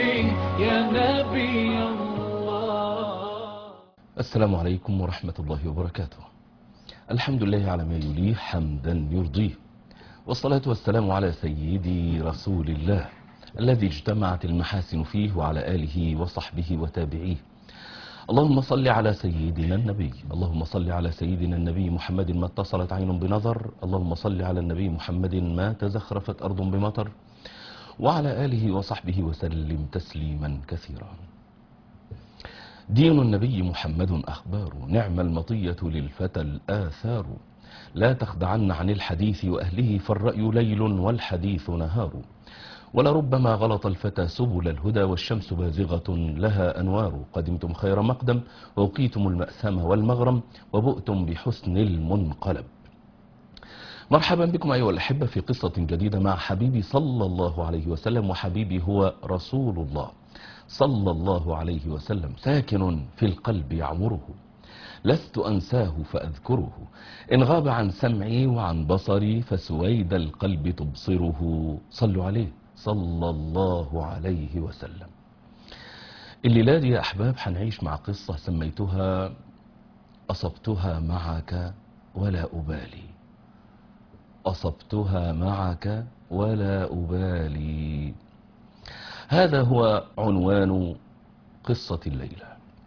قلبي يا نبي الله السلام عليكم ورحمة الله وبركاته الحمد لله على ما يليه حمدا يرضيه والصلاة والسلام على سيدي رسول الله الذي اجتمعت المحاسن فيه وعلى آله وصحبه وتابعيه اللهم صل على سيدنا النبي اللهم صل على سيدنا النبي محمد ما اتصلت عين بنظر اللهم صل على النبي محمد ما تزخرفت أرض بمطر وعلى آله وصحبه وسلم تسليما كثيرا دين النبي محمد أخبار نعم المطية للفتى الآثار لا تخدعن عن الحديث وأهله فالرأي ليل والحديث نهار ولربما غلط الفتى سبل الهدى والشمس بازغة لها أنوار قدمتم خير مقدم ووقيتم المأثم والمغرم وبؤتم بحسن المنقلب مرحبا بكم أيها الأحبة في قصة جديدة مع حبيبي صلى الله عليه وسلم وحبيبي هو رسول الله صلى الله عليه وسلم ساكن في القلب يعمره لست أنساه فأذكره إن غاب عن سمعي وعن بصري فسويد القلب تبصره صلوا عليه صلى الله عليه وسلم الليلة دي يا أحباب هنعيش مع قصة سميتها أصبتها معك ولا أبالي أصبتها معك ولا أبالي هذا هو عنوان قصة الليلة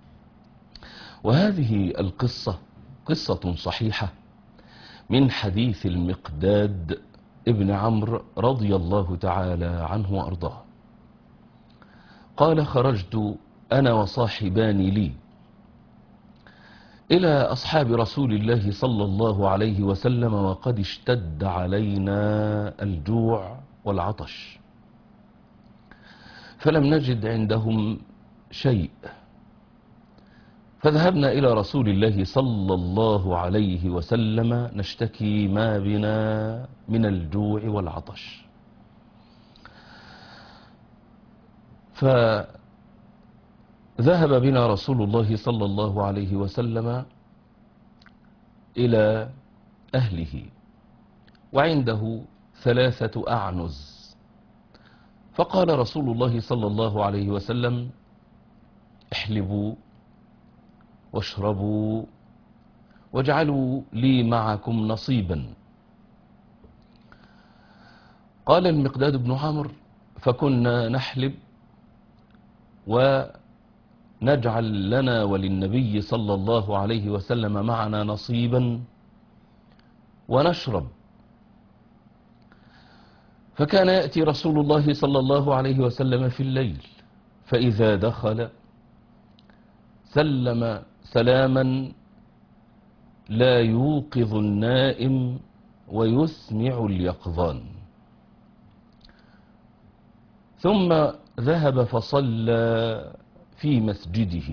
وهذه القصة قصة صحيحة من حديث المقداد ابن عمرو رضي الله تعالى عنه وأرضاه قال خرجت أنا وصاحبان لي إلى أصحاب رسول الله صلى الله عليه وسلم وقد اشتد علينا الجوع والعطش فلم نجد عندهم شيء فذهبنا إلى رسول الله صلى الله عليه وسلم نشتكي ما بنا من الجوع والعطش فذهب بنا رسول الله صلى الله عليه وسلم إلى أهله وعنده ثلاثة أعنز فقال رسول الله صلى الله عليه وسلم احلبوا واشربوا واجعلوا لي معكم نصيبا قال المقداد بن عمرو فكنا نحلب ونجعل لنا وللنبي صلى الله عليه وسلم معنا نصيبا ونشرب فكان يأتي رسول الله صلى الله عليه وسلم في الليل فإذا دخل سلم سلاما لا يوقظ النائم ويسمع اليقظان ثم ذهب فصلى في مسجده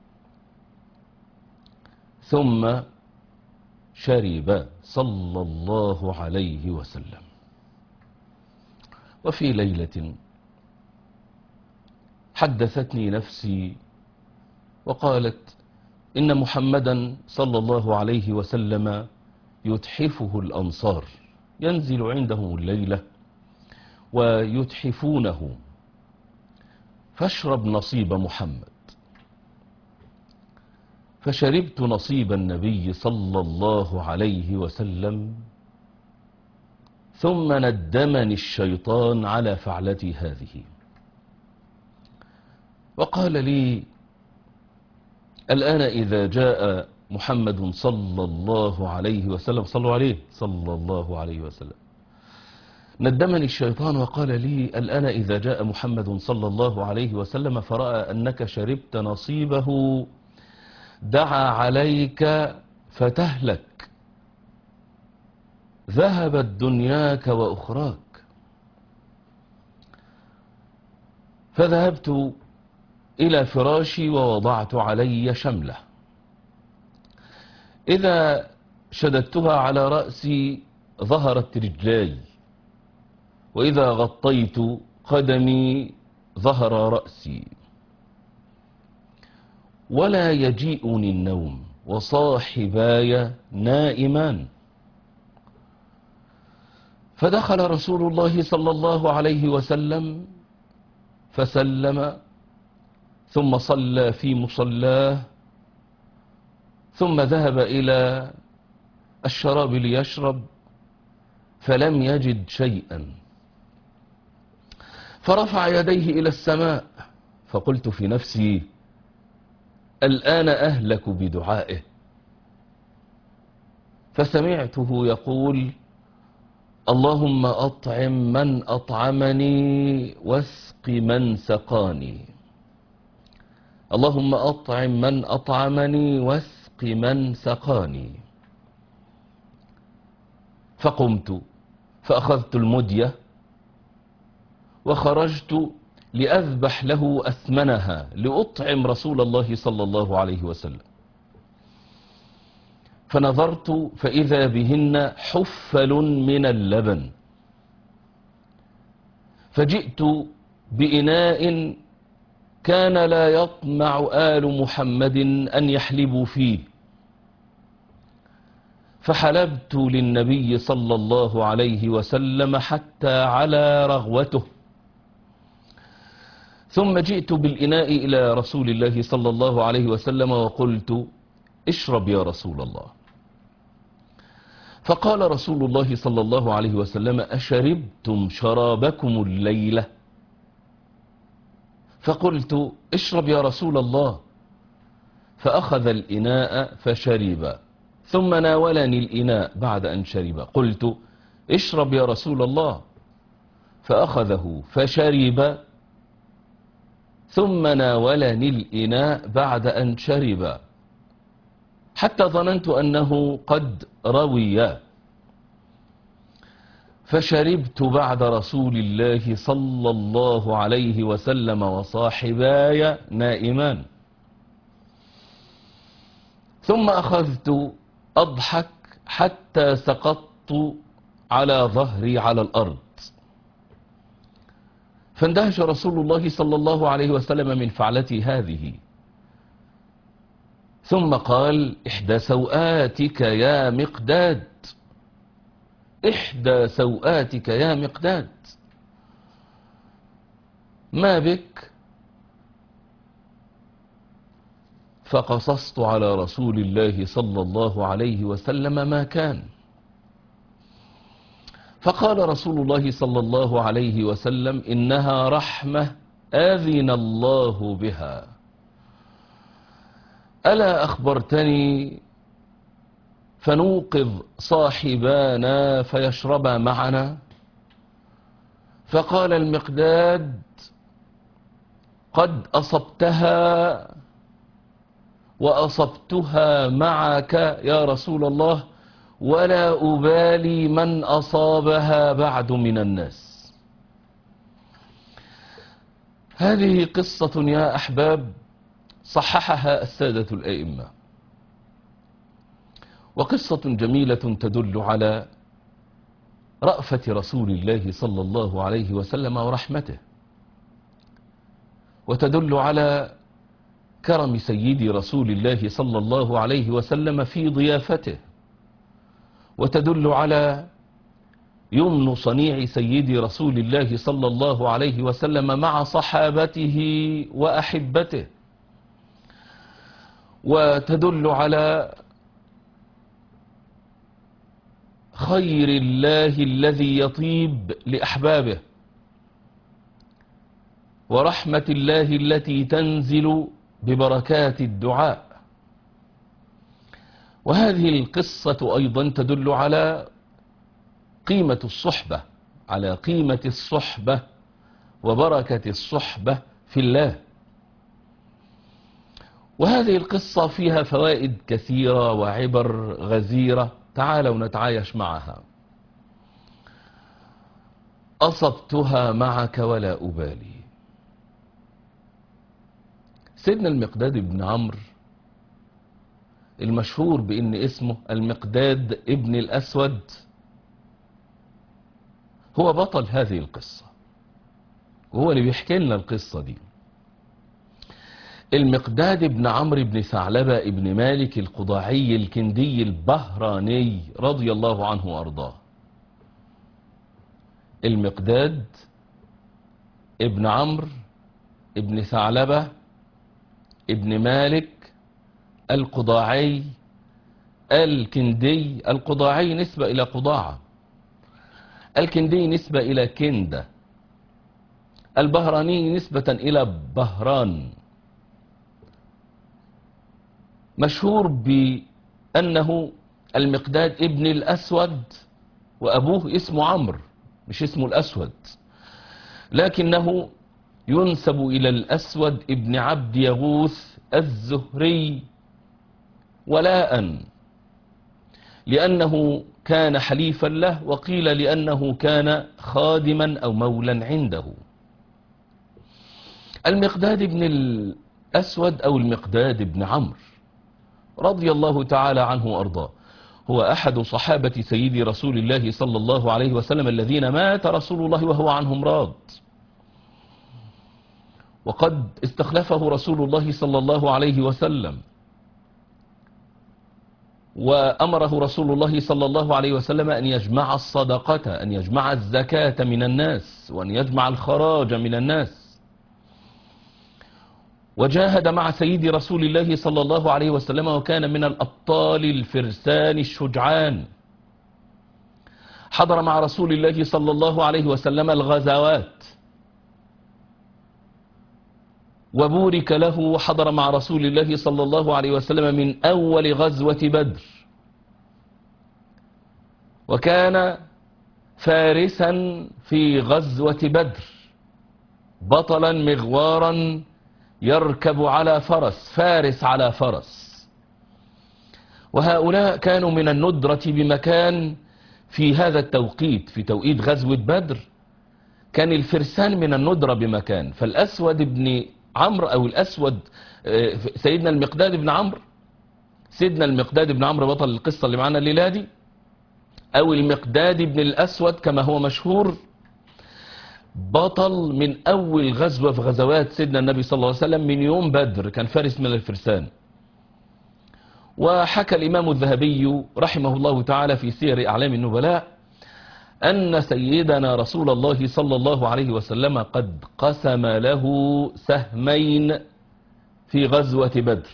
ثم شرب صلى الله عليه وسلم وفي ليلة حدثتني نفسي وقالت إن محمدا صلى الله عليه وسلم يتحفه الأنصار ينزل عندهم الليلة ويتحفونه فاشرب نصيب محمد فشربت نصيب النبي صلى الله عليه وسلم ثم ندمني الشيطان على فعلتي هذه وقال لي الآن إذا جاء محمد صلى الله عليه وسلم صلوا عليه صلى الله عليه وسلم ندمني الشيطان وقال لي الآن إذا جاء محمد صلى الله عليه وسلم فرأى أنك شربت نصيبه دعا عليك فتهلك ذهبت دنياك وأخراك فذهبت إلى فراشي ووضعت علي شملة إذا شددتها على رأسي ظهرت رجلاي وإذا غطيت قدمي ظهر رأسي ولا يجيئني النوم وصاحباي نائمان فدخل رسول الله صلى الله عليه وسلم فسلم ثم صلى في مصلاه ثم ذهب إلى الشراب ليشرب فلم يجد شيئا فرفع يديه إلى السماء فقلت في نفسي الآن أهلك بدعائه فسمعته يقول اللهم أطعم من أطعمني واسق من سقاني اللهم أطعم من أطعمني واسق من سقاني فقمت فأخذت المدية وخرجت لأذبح له أثمنها لأطعم رسول الله صلى الله عليه وسلم فنظرت فإذا بهن حفل من اللبن فجئت بإناء كان لا يطمع آل محمد أن يحلبوا فيه فحلبت للنبي صلى الله عليه وسلم حتى على رغوته ثم جئت بالإناء إلى رسول الله صلى الله عليه وسلم وقلت اشرب يا رسول الله فقال رسول الله صلى الله عليه وسلم أشربتم شرابكم الليلة فقلت اشرب يا رسول الله فأخذ الإناء فشرب ثم ناولني الإناء بعد أن شرب قلت اشرب يا رسول الله فأخذه فشرب ثم ناولني الإناء بعد أن شرب حتى ظننت أنه قد روي فشربت بعد رسول الله صلى الله عليه وسلم وصاحباي نائمان ثم أخذت أضحك حتى سقطت على ظهري على الأرض فاندهش رسول الله صلى الله عليه وسلم من فعلتي هذه ثم قال إحدى سوآتك يا مقداد إحدى سوآتك يا مقداد ما بك فقصصت على رسول الله صلى الله عليه وسلم ما كان فقال رسول الله صلى الله عليه وسلم إنها رحمة آذن الله بها ألا أخبرتني فنوقظ صاحبانا فيشربا معنا فقال المقداد قد أصبتها وأصبتها معك يا رسول الله ولا أبالي من أصابها بعد من الناس هذه قصة يا أحباب صححها السادة الأئمة وقصة جميلة تدل على رأفة رسول الله صلى الله عليه وسلم ورحمته وتدل على كرم سيدي رسول الله صلى الله عليه وسلم في ضيافته وتدل على يمن صنيع سيدي رسول الله صلى الله عليه وسلم مع صحابته وأحبته وتدل على خير الله الذي يطيب لأحبابه ورحمة الله التي تنزل ببركات الدعاء وهذه القصة أيضا تدل على قيمة الصحبة على قيمة الصحبة وبركة الصحبة في الله وهذه القصة فيها فوائد كثيرة وعبر غزيرة تعالوا نتعايش معها أصبتها معك ولا أبالي سيدنا المقداد بن عمرو المشهور بأن اسمه المقداد ابن الأسود هو بطل هذه القصة وهو اللي بيحكي لنا القصة دي المقداد بن عمرو بن ثعلبة ابن مالك القضاعي الكندي البهراني رضي الله عنه وأرضاه المقداد ابن عمرو ابن ثعلبة ابن مالك القضاعي الكندي القضاعي نسبة إلى قضاعة الكندي نسبة إلى كندة البهراني نسبة إلى بهران مشهور بأنه المقداد ابن الأسود وأبوه اسمه عمرو مش اسمه الأسود لكنه ينسب إلى الأسود ابن عبد يغوث الزهري ولاء لأنه كان حليفا له وقيل لأنه كان خادما أو مولا عنده المقداد بن الأسود أو المقداد بن عمرو رضي الله تعالى عنه وأرضاه هو أحد صحابة سيد رسول الله صلى الله عليه وسلم الذين مات رسول الله وهو عنهم راض وقد استخلفه رسول الله صلى الله عليه وسلم وأمره رسول الله صلى الله عليه وسلم أن يجمع الصدقة أن يجمع الزكاة من الناس وأن يجمع الخراج من الناس وجاهد مع سيد رسول الله صلى الله عليه وسلم وكان من الأبطال الفرسان الشجعان حضر مع رسول الله صلى الله عليه وسلم الغزوات وبورك له وحضر مع رسول الله صلى الله عليه وسلم من أول غزوة بدر وكان فارسا في غزوة بدر بطلا مغوارا يركب على فرس فارس على فرس وهؤلاء كانوا من الندرة بمكان في هذا التوقيت في توقيت غزوة بدر كان الفرسان من الندرة بمكان فالأسود بن عمرو أو الأسود آه، سيدنا المقداد بن عمرو سيدنا المقداد بن عمرو بطل القصة اللي معنا الليلة دي أو المقداد بن الأسود كما هو مشهور بطل من أول غزوة في غزوات سيدنا النبي صلى الله عليه وسلم من يوم بدر كان فارس من الفرسان وحكى الإمام الذهبي رحمه الله تعالى في سير أعلام النبلاء أن سيدنا رسول الله صلى الله عليه وسلم قد قسم له سهمين في غزوة بدر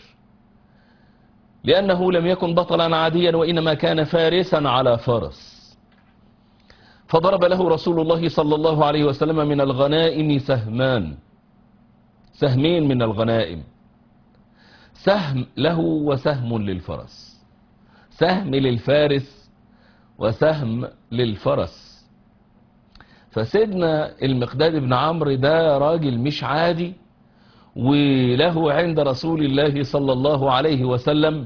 لأنه لم يكن بطلا عاديا وإنما كان فارسا على فرس فضرب له رسول الله صلى الله عليه وسلم من الغنائم سهمان سهمين من الغنائم سهم له وسهم للفرس سهم للفارس وسهم للفرس فسيدنا المقداد بن عمرو ده راجل مش عادي وله عند رسول الله صلى الله عليه وسلم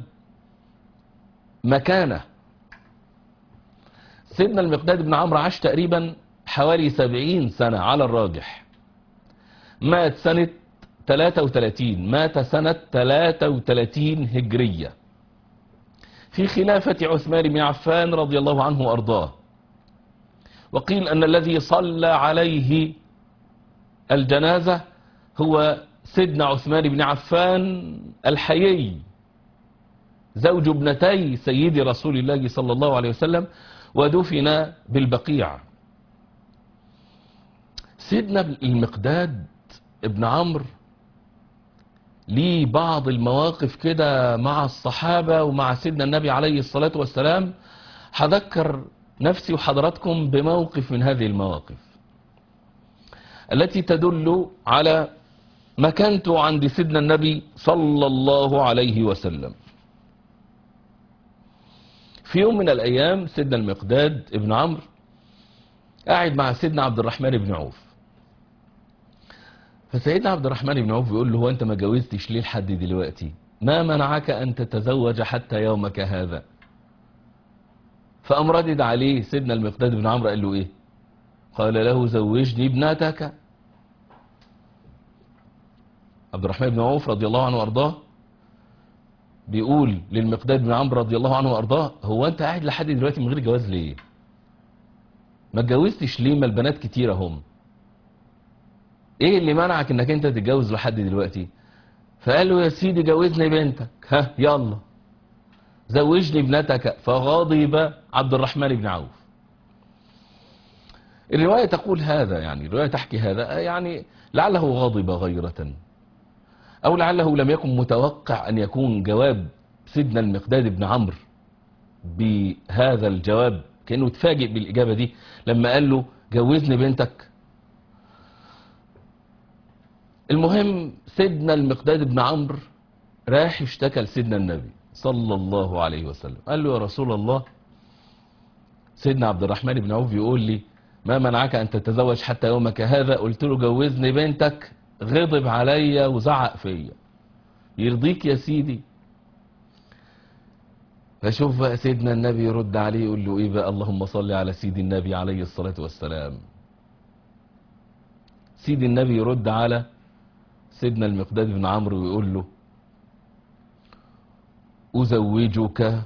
مكانه سيدنا المقداد بن عمرو عاش تقريبا حوالي سبعين سنة على الراجح مات سنة 33 مات سنة 33 هجرية في خلافة عثمان بن عفان رضي الله عنه وأرضاه وقيل أن الذي صلى عليه الجنازة هو سيدنا عثمان بن عفان الحيي زوج ابنتي سيد رسول الله صلى الله عليه وسلم ودفن بالبقيع سيدنا المقداد ابن عمرو ليه بعض المواقف كده مع الصحابة ومع سيدنا النبي عليه الصلاة والسلام هذكر نفسي وحضراتكم بموقف من هذه المواقف التي تدل على مكانته عند سيدنا النبي صلى الله عليه وسلم في يوم من الأيام سيدنا المقداد ابن عمرو قاعد مع سيدنا عبد الرحمن بن عوف فسيدنا عبد الرحمن بن عوف بيقول له هو أنت ما جوزتش ليه لحد دلوقتي ما منعك أن تتزوج حتى يومك هذا فقام ردد عليه سيدنا المقداد بن عمرو قال له إيه قال له زوجني ابنتك عبد الرحمن بن عوف رضي الله عنه وارضاه بيقول للمقداد بن عمرو رضي الله عنه وارضاه هو انت قاعد لحد دلوقتي من غير جواز ليه ما اتجوزتش ليه ما البنات كتير هم ايه اللي منعك انك انت تتجوز لحد دلوقتي فقال له يا سيدي جوزني بنتك ها يلا زوجني ابنتك فغضب عبد الرحمن بن عوف الرواية تقول هذا يعني الرواية تحكي هذا يعني لعله غضب غيرة أو لعله لم يكن متوقع أن يكون جواب سيدنا المقداد بن عمرو بهذا الجواب كأنه تفاجئ بالإجابة دي لما قال له جوزني بنتك المهم سيدنا المقداد بن عمرو راح اشتكى لسيدنا النبي صلى الله عليه وسلم قال له يا رسول الله سيدنا عبد الرحمن بن عوف يقول لي ما منعك أن تتزوج حتى يومك هذا قلت له جوزني بنتك غضب عليا وزعق فيا يرضيك يا سيدي فشوف بقى سيدنا النبي يرد عليه يقول له ايه بقى اللهم صل على سيدي النبي عليه الصلاة والسلام سيدي النبي يرد على سيدنا المقداد بن عمرو ويقول له أزوجك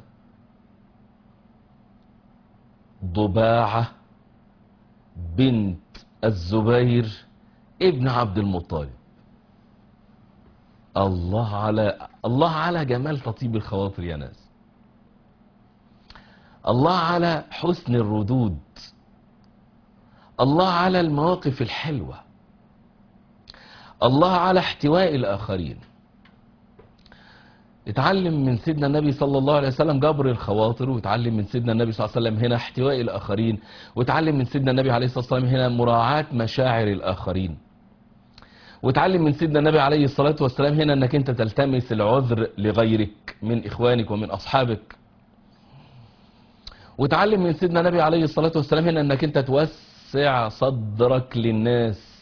ضباعة بنت الزبير ابن عبد المطلب الله على الله على جمال تطيب الخواطر يا ناس الله على حسن الردود الله على المواقف الحلوة الله على احتواء الآخرين اتعلم من سيدنا النبي صلى الله عليه وسلم جبر الخواطر واتعلم من سيدنا النبي صلى الله عليه وسلم هنا احتواء الآخرين واتعلم من سيدنا النبي عليه الصلاة والسلام هنا مراعاة مشاعر الآخرين واتعلم من سيدنا النبي عليه الصلاة والسلام هنا انك انت تلتمس العذر لغيرك من اخوانك ومن اصحابك وتعلم من سيدنا النبي عليه الصلاة والسلام هنا انك انت توسع صدرك للناس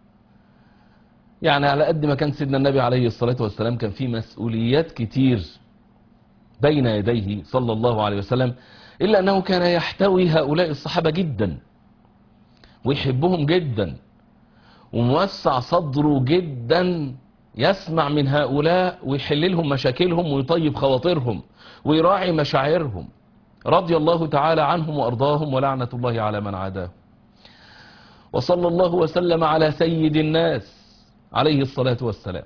يعني على قد ما كان سيدنا النبي عليه الصلاة والسلام كان في مسؤوليات كتير بين يديه صلى الله عليه وسلم إلا أنه كان يحتوي هؤلاء الصحابة جدا ويحبهم جدا وموسع صدره جدا يسمع من هؤلاء ويحل لهم مشاكلهم ويطيب خواطرهم ويراعي مشاعرهم رضي الله تعالى عنهم وأرضاهم ولعنة الله على من عاداه وصلى الله وسلم على سيد الناس عليه الصلاة والسلام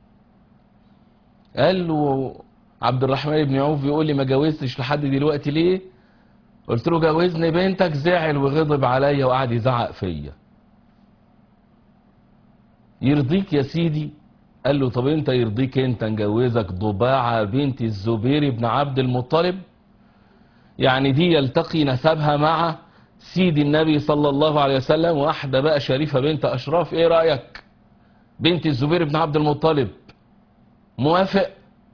قال له عبد الرحمن بن عوف يقول لي ما جوزتش لحد دلوقتي ليه قلت له جوزني بنتك زعل وغضب عليا وقعد يزعق فيا يرضيك يا سيدي قال له طب انت يرضيك انت نجوزك ضباعة بنت الزبير بن عبد المطلب يعني دي يلتقي نسبها مع سيدي النبي صلى الله عليه وسلم واحدة بقى شريفة بنت أشراف ايه رأيك بنت الزبير بن عبد المطلب موافق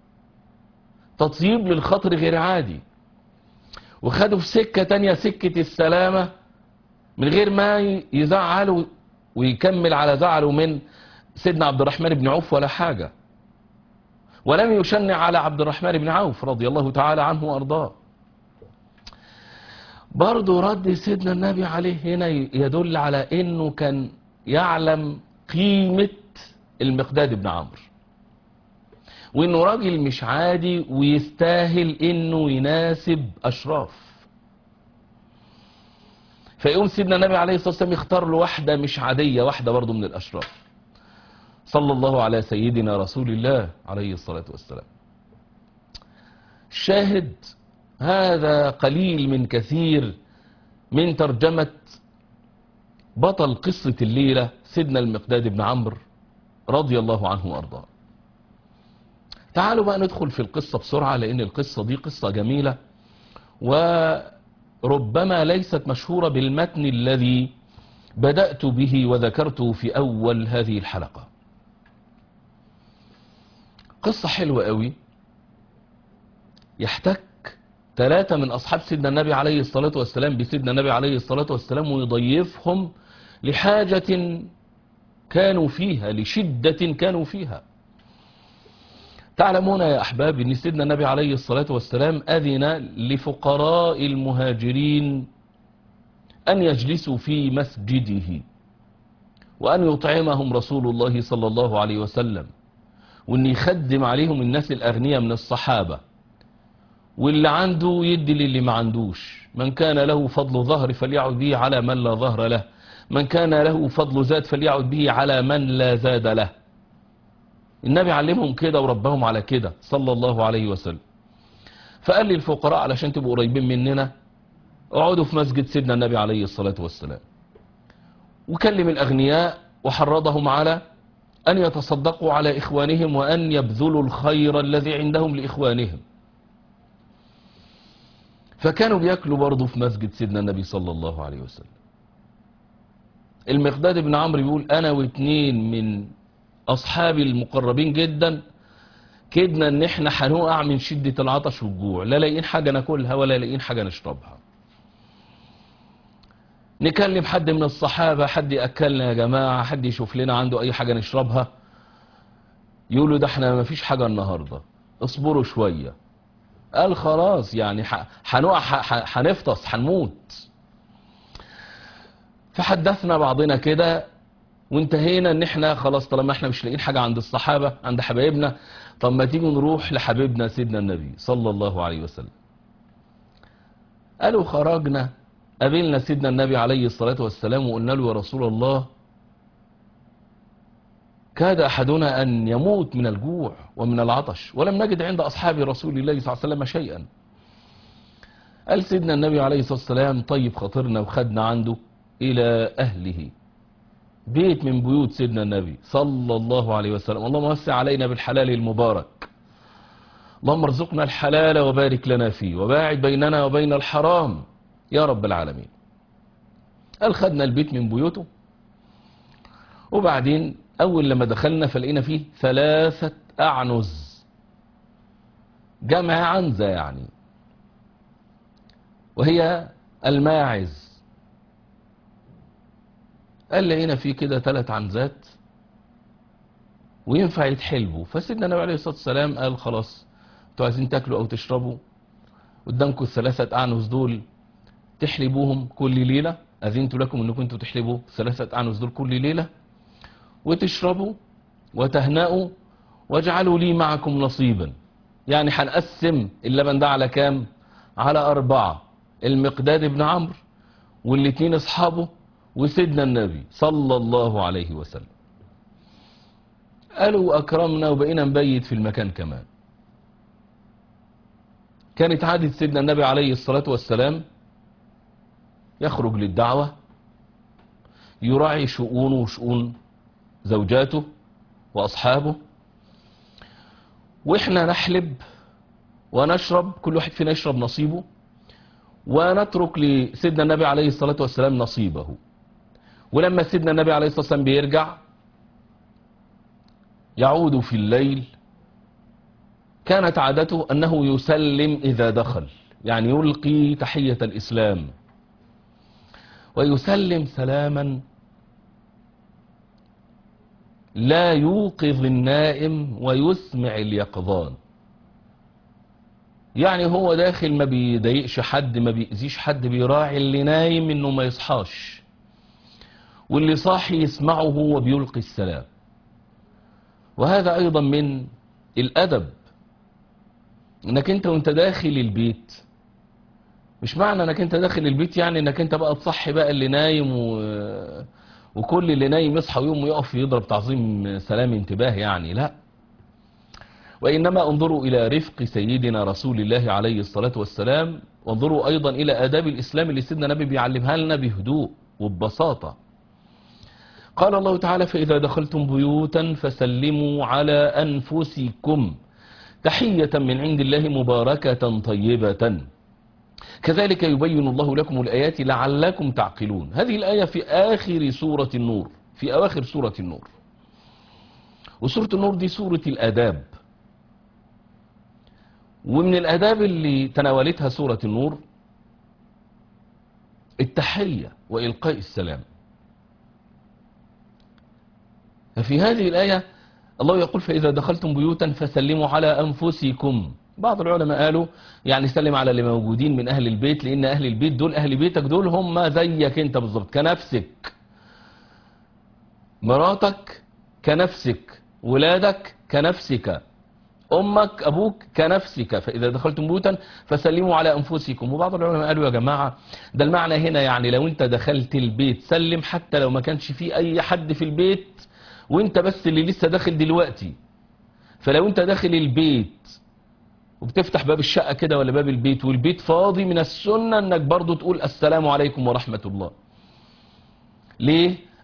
تطيب للخطر غير عادي وخدوا في سكة تانية سكة السلامة من غير ما يزعلوا ويكمل على زعله من سيدنا عبد الرحمن بن عوف ولا حاجة ولم يشنع على عبد الرحمن بن عوف رضي الله تعالى عنه وأرضاه برضه رد سيدنا النبي عليه هنا يدل على انه كان يعلم قيمة المقداد بن عمرو وانه راجل مش عادي ويستاهل انه يناسب اشراف فيقوم سيدنا النبي عليه الصلاة والسلام يختار له واحدة مش عادية واحدة برضه من الاشراف صلى الله على سيدنا رسول الله عليه الصلاة والسلام الشاهد هذا قليل من كثير من ترجمة بطل قصة الليلة سيدنا المقداد بن عمرو رضي الله عنه وارضاه تعالوا بقى ندخل في القصة بسرعة لأن القصة دي قصة جميلة وربما ليست مشهورة بالمتن الذي بدأت به وذكرته في أول هذه الحلقة قصة حلوة قوي يحتك ثلاثة من أصحاب سيدنا النبي عليه الصلاة والسلام بسيدنا النبي عليه الصلاة والسلام ويضيفهم لحاجة كانوا فيها لشدة كانوا فيها تعلمون يا أحباب أن سيدنا النبي عليه الصلاة والسلام أذن لفقراء المهاجرين أن يجلسوا في مسجده وأن يطعمهم رسول الله صلى الله عليه وسلم وأن يخدم عليهم الناس الأغنياء من الصحابة واللي عنده يدي للي ما عندوش من كان له فضل ظهر فليعد به على من لا ظهر له من كان له فضل زاد فليعد به على من لا زاد له النبي علمهم كده وربهم على كده صلى الله عليه وسلم فقال للفقراء علشان تبقوا قريبين مننا اقعدوا في مسجد سيدنا النبي عليه الصلاة والسلام وكلم الأغنياء وحرضهم على أن يتصدقوا على إخوانهم وأن يبذلوا الخير الذي عندهم لإخوانهم فكانوا بياكلوا برضه في مسجد سيدنا النبي صلى الله عليه وسلم المقداد بن عمرو بيقول أنا واتنين من أصحابي المقربين جدا كدنا ان احنا هنقع من شدة العطش والجوع لا لاقيين حاجة ناكلها ولا لاقيين حاجة نشربها نكلم حد من الصحابة حد يأكلنا يا جماعة حد يشوف لنا عنده أي حاجة نشربها يقولوا ده احنا ما فيش حاجة النهاردة اصبروا شوية قال خلاص يعني ح- هنقع ح- ح- هنفطس هنموت فحدثنا بعضنا كده وانتهينا ان احنا خلاص طالما احنا مش لاقيين حاجة عند الصحابة عند حبايبنا طب ما تيجي نروح لحبيبنا سيدنا النبي صلى الله عليه وسلم قالوا خرجنا قابلنا سيدنا النبي عليه الصلاة والسلام وقلنا له يا رسول الله كاد أحدنا أن يموت من الجوع ومن العطش ولم نجد عند أصحاب رسول الله صلى الله عليه وسلم شيئا قال سيدنا النبي عليه الصلاة والسلام طيب خاطرنا وخدنا عنده إلى أهله بيت من بيوت سيدنا النبي صلى الله عليه وسلم اللهم وسع علينا بالحلال المبارك اللهم ارزقنا الحلال وبارك لنا فيه وباعد بيننا وبين الحرام يا رب العالمين قال خدنا البيت من بيوته وبعدين أول لما دخلنا فلقينا فيه ثلاثة أعنز جمع عنزة يعني وهي الماعز قال لقينا فيه كده ثلاث عنزات وينفع يتحلبوا فسيدنا النبي عليه الصلاة والسلام قال خلاص انتوا عايزين تاكلوا أو تشربوا قدامكم الثلاثة أعنز دول تحلبوهم كل ليلة أذنت لكم أنكم انتوا تحلبوا ثلاثة أعنز دول كل ليلة وتشربوا وتهنأوا واجعلوا لي معكم نصيبا يعني هنقسم اللبن ده على كام على أربعة المقداد بن عمرو والاتنين أصحابه وسيدنا النبي صلى الله عليه وسلم قالوا أكرمنا وبقينا نبيت في المكان كمان كانت عادة سيدنا النبي عليه الصلاة والسلام يخرج للدعوة يراعي شؤونه وشؤون زوجاته وأصحابه وإحنا نحلب ونشرب كل واحد فينا يشرب نصيبه ونترك لسيدنا النبي عليه الصلاة والسلام نصيبه ولما سيدنا النبي عليه الصلاة والسلام بيرجع يعود في الليل كانت عادته أنه يسلم إذا دخل يعني يلقي تحية الإسلام ويسلم سلاما لا يوقظ النائم ويسمع اليقظان يعني هو داخل ما بيضايقش حد ما بيأذيش حد بيراعي اللي نايم انه ما يصحاش واللي صاحي يسمعه هو بيلقي السلام وهذا ايضا من الادب انك انت وانت داخل البيت مش معنى انك انت داخل البيت يعني انك انت بقى تصحي بقى اللي نايم و... وكل اللي نايم يصحى ويقوم ويقف يضرب تعظيم سلام انتباه يعني لا وإنما انظروا إلى رفق سيدنا رسول الله عليه الصلاة والسلام وانظروا أيضا إلى آداب الإسلام اللي سيدنا النبي بيعلمها لنا بهدوء وببساطة قال الله تعالى فإذا دخلتم بيوتا فسلموا على أنفسكم تحية من عند الله مباركة طيبة كذلك يبين الله لكم الآيات لعلكم تعقلون هذه الآية في آخر سورة النور في أواخر سورة النور وسورة النور دي سورة الآداب ومن الآداب اللي تناولتها سورة النور التحية وإلقاء السلام ففي هذه الآية الله يقول فإذا دخلتم بيوتا فسلموا على أنفسكم بعض العلماء قالوا يعني سلم على اللي موجودين من أهل البيت لأن أهل البيت دول أهل بيتك دول هم زيك أنت بالظبط كنفسك مراتك كنفسك ولادك كنفسك أمك أبوك كنفسك فإذا دخلتم بيوتا فسلموا على أنفسكم وبعض العلماء قالوا يا جماعة ده المعنى هنا يعني لو أنت دخلت البيت سلم حتى لو ما كانش فيه أي حد في البيت وأنت بس اللي لسه داخل دلوقتي فلو أنت داخل البيت وبتفتح باب الشقة كده ولا باب البيت والبيت فاضي من السنة أنك برضو تقول السلام عليكم ورحمة الله ليه؟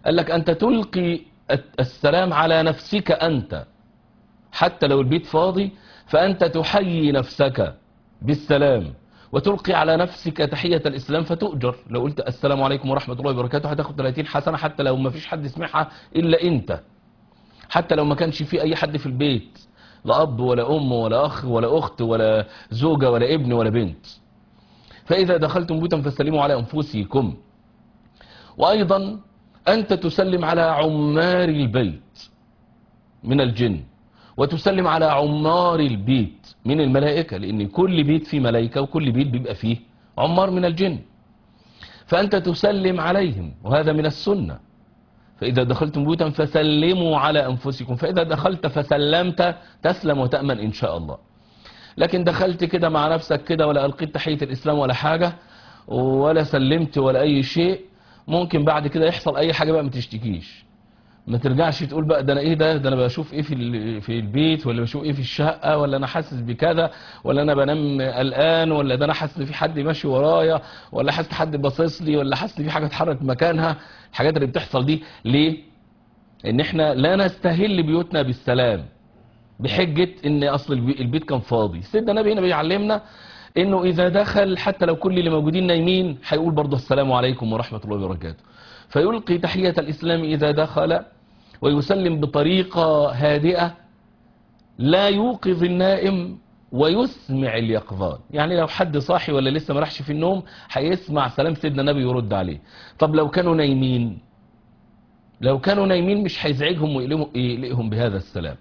قال لك أنت تلقي السلام على نفسك أنت حتى لو البيت فاضي فأنت تحيي نفسك بالسلام وتلقي على نفسك تحية الإسلام فتؤجر لو قلت السلام عليكم ورحمة الله وبركاته هتاخد 30 حسنة حتى لو ما فيش حد يسمعها إلا أنت حتى لو ما كانش في أي حد في البيت لا أب ولا أم ولا أخ ولا أخت ولا زوجة ولا ابن ولا بنت فإذا دخلتم بيوتا فسلموا على أنفسكم وأيضا أنت تسلم على عمار البيت من الجن وتسلم على عمار البيت من الملائكة لأن كل بيت فيه ملائكة وكل بيت بيبقى فيه عمار من الجن فأنت تسلم عليهم وهذا من السنة فإذا دخلتم بيوتا فسلموا على أنفسكم فإذا دخلت فسلمت تسلم وتأمن إن شاء الله لكن دخلت كده مع نفسك كده ولا ألقيت تحية الإسلام ولا حاجة ولا سلمت ولا أي شيء ممكن بعد كده يحصل أي حاجة بقى ما تشتكيش ما ترجعش تقول بقى ده انا ايه ده ده انا بشوف ايه في ال- في البيت ولا بشوف ايه في الشقه ولا انا حاسس بكذا ولا انا بنام قلقان ولا ده انا حاسس ان في حد ماشي ورايا ولا حاسس حد باصص لي ولا حاسس ان في حاجه اتحرك مكانها الحاجات اللي بتحصل دي ليه ان احنا لا نستهل بيوتنا بالسلام بحجه ان اصل البي- البيت كان فاضي سيدنا النبي هنا بيعلمنا انه اذا دخل حتى لو كل اللي موجودين نايمين هيقول برضه السلام عليكم ورحمه الله وبركاته فيلقي تحيه الاسلام اذا دخل ويسلم بطريقة هادئة لا يوقظ النائم ويسمع اليقظان يعني لو حد صاحي ولا لسه ما راحش في النوم هيسمع سلام سيدنا النبي ويرد عليه طب لو كانوا نايمين لو كانوا نايمين مش هيزعجهم ويقلقهم يقلقهم بهذا السلام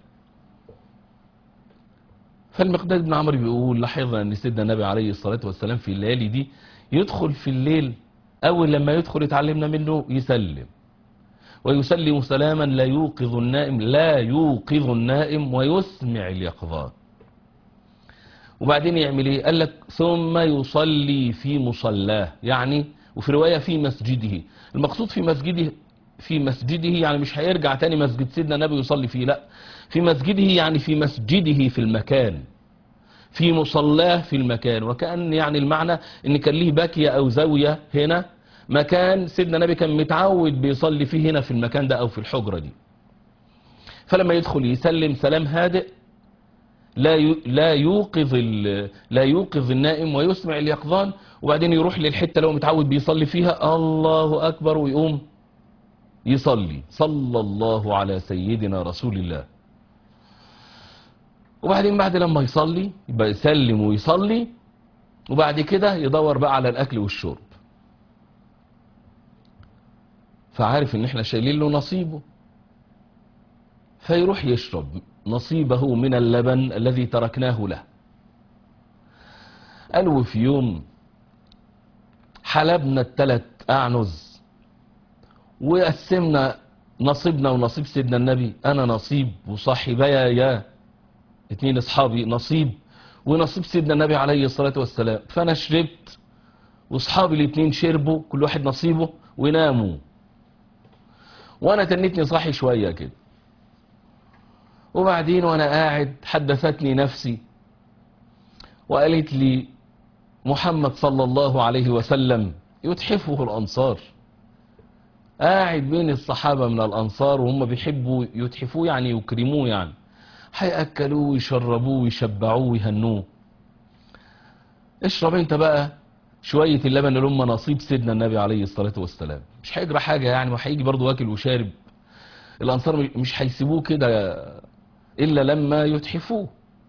فالمقداد بن عمرو بيقول لاحظنا ان سيدنا النبي عليه الصلاة والسلام في الليالي دي يدخل في الليل اول لما يدخل يتعلمنا منه يسلم ويسلم سلاما لا يوقظ النائم لا يوقظ النائم ويسمع اليقظان وبعدين يعمل ايه قال لك ثم يصلي في مصلاه يعني وفي رواية في مسجده المقصود في مسجده في مسجده يعني مش هيرجع تاني مسجد سيدنا النبي يصلي فيه لا في مسجده يعني في مسجده في المكان في مصلاه في المكان وكأن يعني المعنى ان كان ليه باكية او زاوية هنا مكان سيدنا النبي كان متعود بيصلي فيه هنا في المكان ده او في الحجرة دي فلما يدخل يسلم سلام هادئ لا ي- لا يوقظ ال- لا يوقظ النائم ويسمع اليقظان وبعدين يروح للحته اللي هو متعود بيصلي فيها الله اكبر ويقوم يصلي صلى الله على سيدنا رسول الله وبعدين بعد لما يصلي يبقى يسلم ويصلي وبعد كده يدور بقى على الاكل والشرب فعارف ان احنا شايلين له نصيبه فيروح يشرب نصيبه من اللبن الذي تركناه له قالوا في يوم حلبنا الثلاث أعنز وقسمنا نصيبنا ونصيب سيدنا النبي أنا نصيب وصاحبيا يا اتنين أصحابي نصيب ونصيب سيدنا النبي عليه الصلاة والسلام فأنا شربت وأصحابي الاتنين شربوا كل واحد نصيبه وناموا وأنا تنتني صاحي شوية كده وبعدين وانا قاعد حدثتني نفسي وقالت لي محمد صلى الله عليه وسلم يتحفه الانصار قاعد بين الصحابة من الانصار وهم بيحبوا يتحفوه يعني يكرموه يعني هيأكلوه ويشربوه ويشبعوه ويهنوه اشرب انت بقى شوية اللبن اللي هم نصيب سيدنا النبي عليه الصلاة والسلام مش هيجرى حاجة يعني وهيجي برضه واكل وشارب الانصار مش هيسيبوه كده إلا لما يتحفوه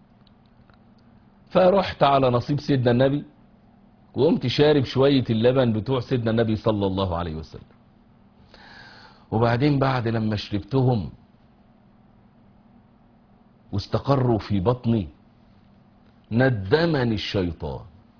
فرحت على نصيب سيدنا النبي وقمت شارب شوية اللبن بتوع سيدنا النبي صلى الله عليه وسلم وبعدين بعد لما شربتهم واستقروا في بطني ندمني الشيطان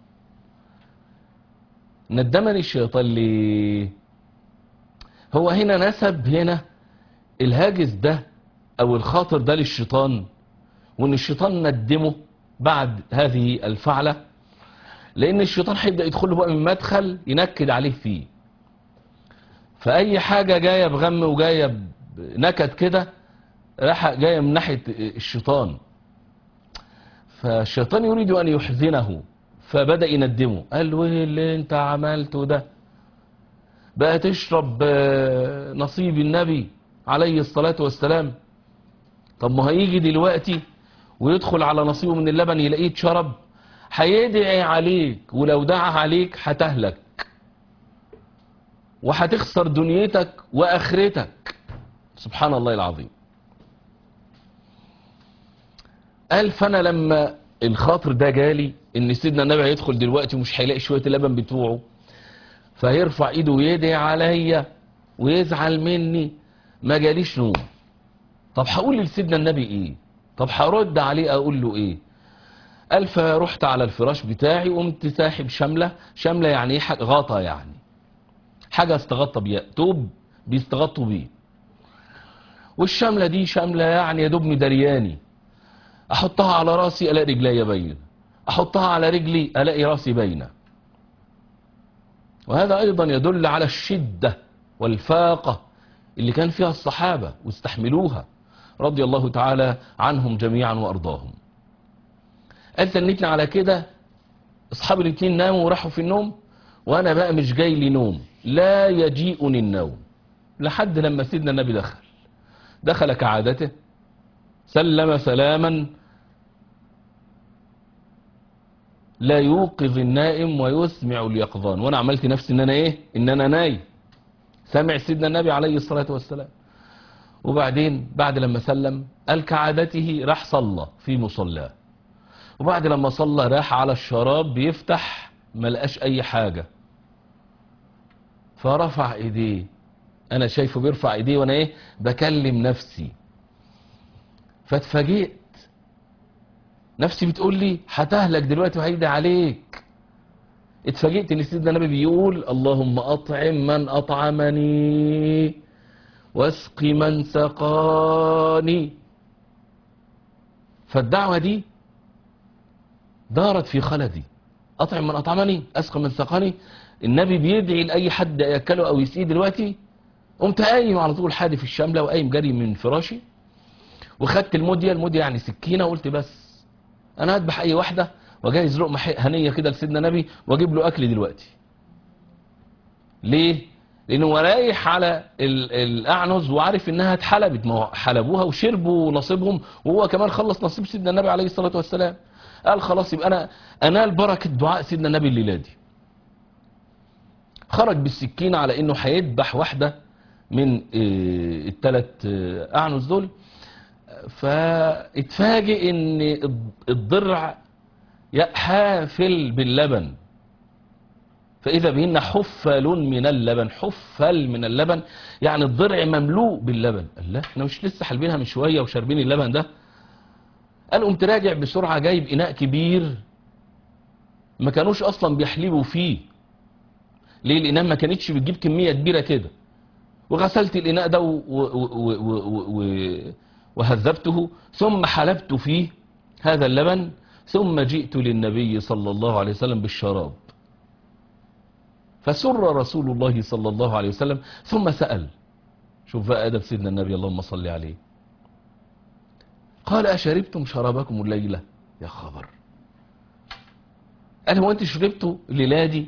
ندمني الشيطان ليه هو هنا نسب هنا الهاجس ده او الخاطر ده للشيطان وان الشيطان ندمه بعد هذه الفعلة لان الشيطان هيبدأ يدخل له بقى من مدخل ينكد عليه فيه فاي حاجة جاية بغم وجاية بنكد كده راح جاية من ناحية الشيطان فالشيطان يريد ان يحزنه فبدأ يندمه قال له ايه اللي انت عملته ده بقى تشرب آه، نصيب النبي عليه الصلاة والسلام طب ما هيجي دلوقتي ويدخل على نصيبه من اللبن يلاقيه اتشرب هيدعي عليك ولو دعا عليك هتهلك وهتخسر دنيتك واخرتك سبحان الله العظيم قال فانا لما الخاطر ده جالي ان سيدنا النبي هيدخل دلوقتي ومش هيلاقي شويه اللبن بتوعه فهيرفع ايده ويدعي عليا ويزعل مني ما جاليش نوم طب هقول لسيدنا النبي ايه طب هرد عليه اقول له ايه قال فرحت على الفراش بتاعي وقمت ساحب شمله شمله يعني ايه حاجة- غطا يعني حاجه استغطى بيها توب بيستغطوا بيه والشمله دي شمله يعني يا دوب مدرياني احطها على راسي الاقي رجلي باينه احطها على رجلي الاقي راسي باينه وهذا ايضا يدل على الشده والفاقه اللي كان فيها الصحابه واستحملوها رضي الله تعالى عنهم جميعا وارضاهم قال تنتني على كده اصحابي الاثنين ناموا وراحوا في النوم وانا بقى مش جاي لي نوم لا يجيئني النوم لحد لما سيدنا النبي دخل دخل كعادته سلم سلاما لا يوقظ النائم ويسمع اليقظان وانا عملت نفسي ان انا ايه ان انا نايم سمع سيدنا النبي عليه الصلاة والسلام وبعدين بعد لما سلم قال كعادته راح صلى في مصلاه وبعد لما صلى راح على الشراب بيفتح ما لقاش اي حاجة فرفع ايديه انا شايفه بيرفع ايديه وانا ايه بكلم نفسي فاتفاجئت نفسي بتقول لي هتهلك دلوقتي وهيدي عليك اتفاجئت ان سيدنا النبي بيقول اللهم اطعم من اطعمني واسق من سقاني فالدعوة دي دارت في خلدي اطعم من اطعمني اسقى من سقاني النبي بيدعي لاي حد ياكله او يسقيه دلوقتي قمت قايم على طول حادف الشمله وقايم جري من فراشي وخدت المديه المديه يعني سكينه وقلت بس انا هذبح اي واحده واجهز لقمه حي- هنيه كده لسيدنا النبي واجيب له اكل دلوقتي ليه لانه هو رايح على ال- الاعنز وعارف انها اتحلبت ما هو حلبوها وشربوا نصيبهم وهو كمان خلص نصيب سيدنا النبي عليه الصلاه والسلام قال خلاص يبقى انا انال بركه دعاء سيدنا النبي الليله دي خرج بالسكينه على انه هيذبح واحده من الثلاث اعنز دول فاتفاجئ ان الضرع حافل باللبن فإذا بهن حفل من اللبن حفل من اللبن يعني الضرع مملوء باللبن قال لا احنا مش لسه حالبينها من شوية وشاربين اللبن ده قال قمت راجع بسرعة جايب إناء كبير ما كانوش أصلا بيحلبوا فيه ليه الإناء ما كانتش بتجيب كمية كبيرة كده وغسلت الإناء ده و- و- و- و- و- وهذبته ثم حلبت فيه هذا اللبن ثم جئت للنبي صلى الله عليه وسلم بالشراب فسر رسول الله صلى الله عليه وسلم ثم سأل شوف بقى أدب سيدنا النبي اللهم صل عليه قال أشربتم شرابكم الليلة يا خبر قال هو أنت شربتوا الليلة دي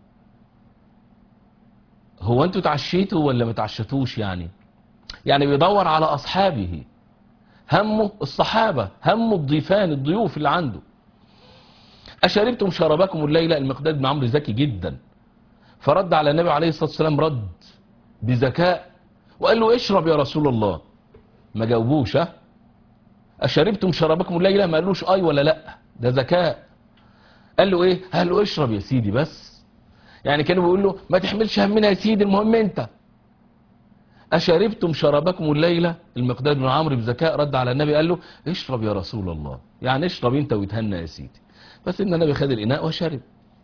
هو أنتوا تعشيتوا ولا ما تعشتوش يعني يعني بيدور على أصحابه همه الصحابة همه الضيفان الضيوف اللي عنده أشربتم شرابكم الليلة المقداد بن عمرو ذكي جدا فرد على النبي عليه الصلاة والسلام رد بذكاء وقال له اشرب يا رسول الله ما جاوبوش ها أشربتم شرابكم الليلة ما قالوش أي ولا لا ده ذكاء قال له ايه قال له اشرب يا سيدي بس يعني كانوا بيقول له ما تحملش همنا يا سيدي المهم انت أشربتم شرابكم الليلة المقداد بن عمرو بذكاء رد على النبي قال له اشرب يا رسول الله يعني اشرب انت وتهنى يا سيدي بس ان النبي خد الإناء وشرب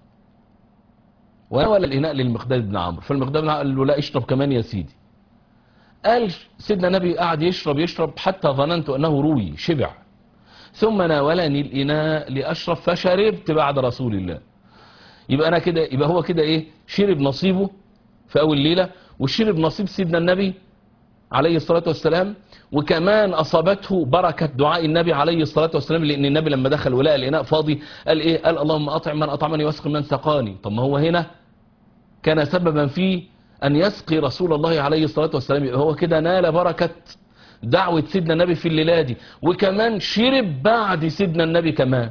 وناول الإناء للمقداد بن عمرو فالمقداد بن عمرو قال له لا اشرب كمان يا سيدي قال سيدنا النبي قعد يشرب يشرب حتى ظننت أنه روي شبع ثم ناولني الإناء لأشرب فشربت بعد رسول الله يبقى أنا كده يبقى هو كده إيه شرب نصيبه في أول ليلة وشرب نصيب سيدنا النبي عليه الصلاة والسلام وكمان أصابته بركة دعاء النبي عليه الصلاة والسلام لأن النبي لما دخل ولقى الإناء فاضي قال إيه قال اللهم أطعم من أطعمني واسق من سقاني طب ما هو هنا كان سببا في أن يسقي رسول الله عليه الصلاة والسلام يبقى هو كده نال بركة دعوة سيدنا النبي في الليلة دي وكمان شرب بعد سيدنا النبي كمان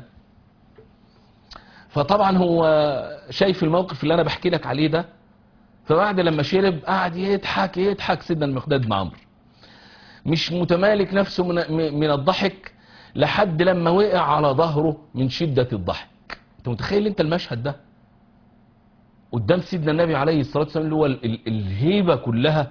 فطبعا هو شايف الموقف اللي أنا بحكي لك عليه ده فبعد لما شرب قعد يضحك يضحك سيدنا المقداد بن عمرو مش متمالك نفسه من, من الضحك لحد لما وقع على ظهره من شدة الضحك انت متخيل انت المشهد ده قدام سيدنا النبي عليه الصلاة والسلام اللي هو ال- ال- الهيبة كلها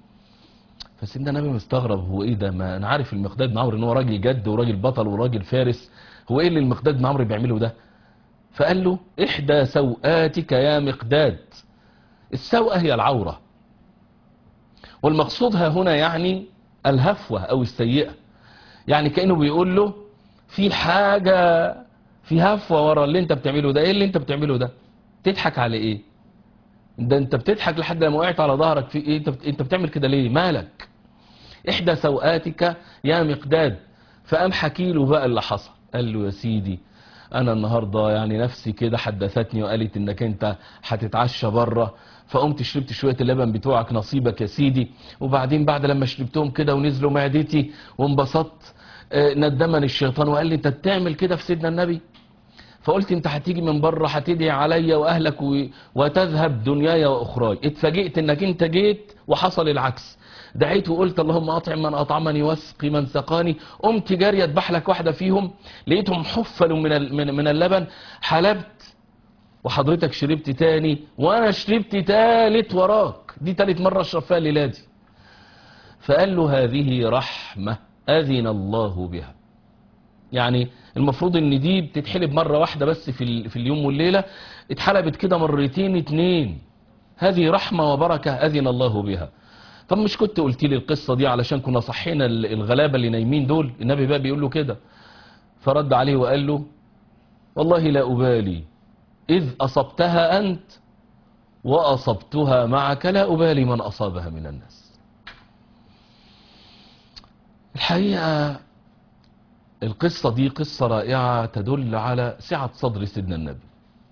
فسيدنا النبي مستغرب هو ايه ده ما انا عارف المقداد بن عمرو ان هو راجل جد وراجل بطل وراجل فارس هو ايه اللي المقداد بن عمرو بيعمله ده فقال له احدى سوآتك يا مقداد السوءة هي العورة والمقصود ها هنا يعني الهفوة او السيئة يعني كأنه بيقول له في حاجة في هفوة ورا اللي انت بتعمله ده ايه اللي انت بتعمله ده تضحك على ايه ده انت بتضحك لحد لما وقعت على ظهرك في ايه انت بت- انت بتعمل كده ليه مالك احدى سوآتك يا مقداد فقام حكي له بقى اللي حصل قال له يا سيدي انا النهارده يعني نفسي كده حدثتني وقالت انك انت هتتعشى بره فقمت شربت شويه اللبن بتوعك نصيبك يا سيدي وبعدين بعد لما شربتهم كده ونزلوا معدتي وانبسطت آه، ندمني الشيطان وقال لي انت بتعمل كده في سيدنا النبي فقلت انت هتيجي من بره هتدعي عليا واهلك و... وتذهب دنياي واخراي اتفاجئت انك انت جيت وحصل العكس دعيت وقلت اللهم اطعم من اطعمني واسقي من سقاني قمت جاري اذبح لك واحده فيهم لقيتهم حفلوا من ال... من, من اللبن حلبت وحضرتك شربت تاني وانا شربت تالت وراك دي تالت مره اشرب فيها الليله دي فقال له هذه رحمه اذن الله بها يعني المفروض ان دي بتتحلب مرة واحدة بس في, ال- في اليوم والليلة اتحلبت كده مرتين اتنين هذه رحمة وبركة أذن الله بها طب مش كنت قلت لي القصة دي علشان كنا صحينا ال- الغلابة اللي نايمين دول النبي بقى بيقول له كده فرد عليه وقال له والله لا أبالي إذ أصبتها أنت وأصبتها معك لا أبالي من أصابها من الناس الحقيقة القصة دي قصة رائعة تدل على سعة صدر سيدنا النبي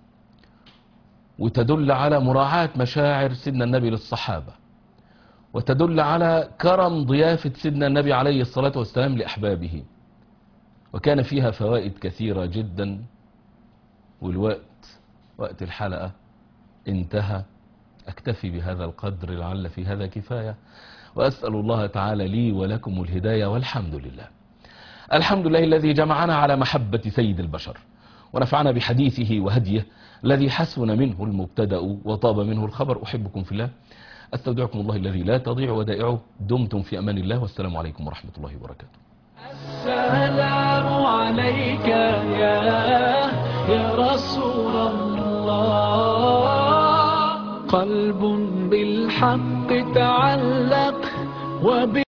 وتدل على مراعاة مشاعر سيدنا النبي للصحابة وتدل على كرم ضيافة سيدنا النبي عليه الصلاة والسلام لأحبابه وكان فيها فوائد كثيرة جدا والوقت وقت الحلقة انتهى أكتفي بهذا القدر لعل في هذا كفاية وأسأل الله تعالى لي ولكم الهداية والحمد لله الحمد لله الذي جمعنا على محبة سيد البشر ونفعنا بحديثه وهديه الذي حسن منه المبتدأ وطاب منه الخبر أحبكم في الله أستودعكم الله الذي لا تضيع ودائعه دمتم في أمان الله والسلام عليكم ورحمة الله وبركاته السلام عليك يا يا رسول الله قلب بالحق تعلق وب